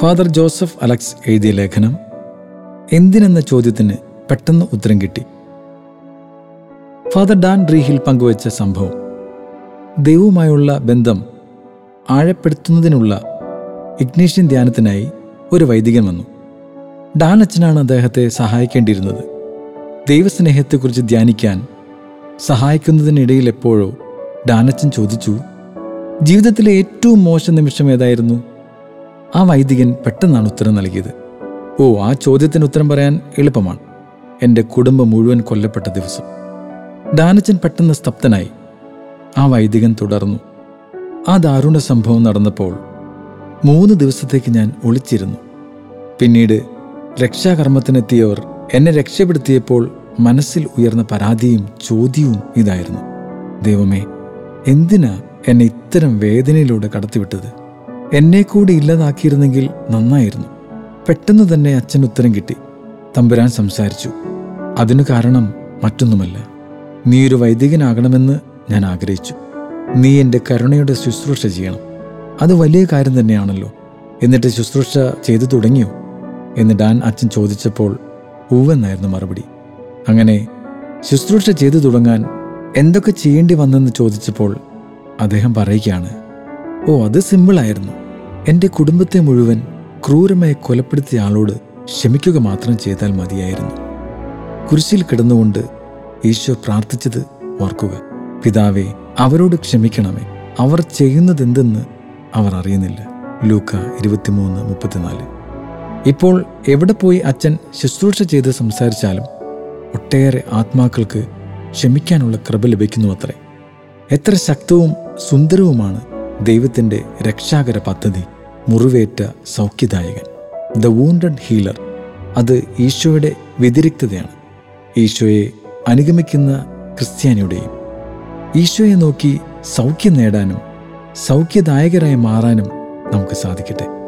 father Joseph Alex എഴുതിയ ലേഖനം എന്തിനെന്ന ചോദ്യത്തിന് പെട്ടെന്ന് ഉത്തരം കിട്ടി ഫാദർ ഡാൻ റീഹിൽ പങ്കുവച്ച സംഭവം ദൈവവുമായുള്ള ബന്ധം ആഴപ്പെടുത്തുന്നതിനുള്ള ഇഗ്നീഷ്യൻ ധ്യാനത്തിനായി ഒരു വൈദികൻ വന്നു ഡാൻ അച്ഛനാണ് അദ്ദേഹത്തെ സഹായിക്കേണ്ടിയിരുന്നത് ദൈവസ്നേഹത്തെക്കുറിച്ച് ധ്യാനിക്കാൻ സഹായിക്കുന്നതിനിടയിൽ എപ്പോഴോ ഡാനച്ചൻ ചോദിച്ചു ജീവിതത്തിലെ ഏറ്റവും മോശം നിമിഷം ഏതായിരുന്നു ആ വൈദികൻ പെട്ടെന്നാണ് ഉത്തരം നൽകിയത് ഓ ആ ചോദ്യത്തിന് ഉത്തരം പറയാൻ എളുപ്പമാണ് എൻ്റെ കുടുംബം മുഴുവൻ കൊല്ലപ്പെട്ട ദിവസം ഡാനച്ചൻ പെട്ടെന്ന് സ്തബ്ധനായി ആ വൈദികൻ തുടർന്നു ആ ദാരുണ സംഭവം നടന്നപ്പോൾ മൂന്ന് ദിവസത്തേക്ക് ഞാൻ ഒളിച്ചിരുന്നു പിന്നീട് രക്ഷാകർമ്മത്തിനെത്തിയവർ എന്നെ രക്ഷപ്പെടുത്തിയപ്പോൾ മനസ്സിൽ ഉയർന്ന പരാതിയും ചോദ്യവും ഇതായിരുന്നു ദൈവമേ എന്തിനാ എന്നെ ഇത്തരം വേദനയിലൂടെ കടത്തിവിട്ടത് എന്നെ കൂടി ഇല്ലാതാക്കിയിരുന്നെങ്കിൽ നന്നായിരുന്നു പെട്ടെന്ന് തന്നെ അച്ഛൻ ഉത്തരം കിട്ടി തമ്പുരാൻ സംസാരിച്ചു അതിനു കാരണം മറ്റൊന്നുമല്ല നീ ഒരു വൈദികനാകണമെന്ന് ഞാൻ ആഗ്രഹിച്ചു നീ എൻ്റെ കരുണയുടെ ശുശ്രൂഷ ചെയ്യണം അത് വലിയ കാര്യം തന്നെയാണല്ലോ എന്നിട്ട് ശുശ്രൂഷ ചെയ്തു തുടങ്ങിയോ എന്ന് ഡാൻ അച്ഛൻ ചോദിച്ചപ്പോൾ ഊവെന്നായിരുന്നു മറുപടി അങ്ങനെ ശുശ്രൂഷ ചെയ്തു തുടങ്ങാൻ എന്തൊക്കെ ചെയ്യേണ്ടി വന്നെന്ന് ചോദിച്ചപ്പോൾ അദ്ദേഹം പറയുകയാണ് ഓ അത് സിമ്പിളായിരുന്നു എൻ്റെ കുടുംബത്തെ മുഴുവൻ ക്രൂരമായി കൊലപ്പെടുത്തിയ ആളോട് ക്ഷമിക്കുക മാത്രം ചെയ്താൽ മതിയായിരുന്നു കുരിശിൽ കിടന്നുകൊണ്ട് ഈശോ പ്രാർത്ഥിച്ചത് ഓർക്കുക പിതാവേ അവരോട് ക്ഷമിക്കണമേ അവർ ചെയ്യുന്നതെന്തെന്ന് അവർ അറിയുന്നില്ല ലൂക്ക ഇരുപത്തിമൂന്ന് മുപ്പത്തിനാല് ഇപ്പോൾ എവിടെ പോയി അച്ഛൻ ശുശ്രൂഷ ചെയ്ത് സംസാരിച്ചാലും ഒട്ടേറെ ആത്മാക്കൾക്ക് ക്ഷമിക്കാനുള്ള കൃപ ലഭിക്കുന്നു അത്രേ എത്ര ശക്തവും സുന്ദരവുമാണ് ദൈവത്തിൻ്റെ രക്ഷാകര പദ്ധതി മുറിവേറ്റ സൗഖ്യദായകൻ ദ വൂണ്ടഡ് ഹീലർ അത് ഈശോയുടെ വ്യതിരിക്തതയാണ് ഈശോയെ അനുഗമിക്കുന്ന ക്രിസ്ത്യാനിയുടെയും ഈശോയെ നോക്കി സൗഖ്യം നേടാനും സൗഖ്യദായകരായി മാറാനും നമുക്ക് സാധിക്കട്ടെ